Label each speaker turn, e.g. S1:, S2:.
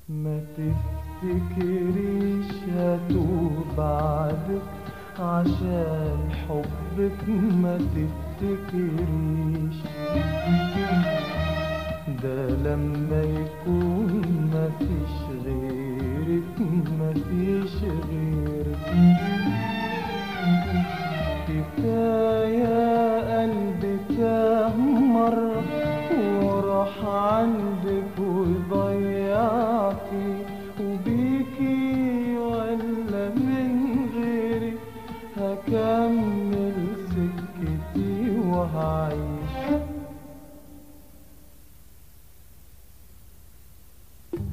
S1: ما تفتكريش هتوب بعدك عشان حبك ما تفتكريش ده لما يكون مفيش غيرك مفيش غيرك كفاية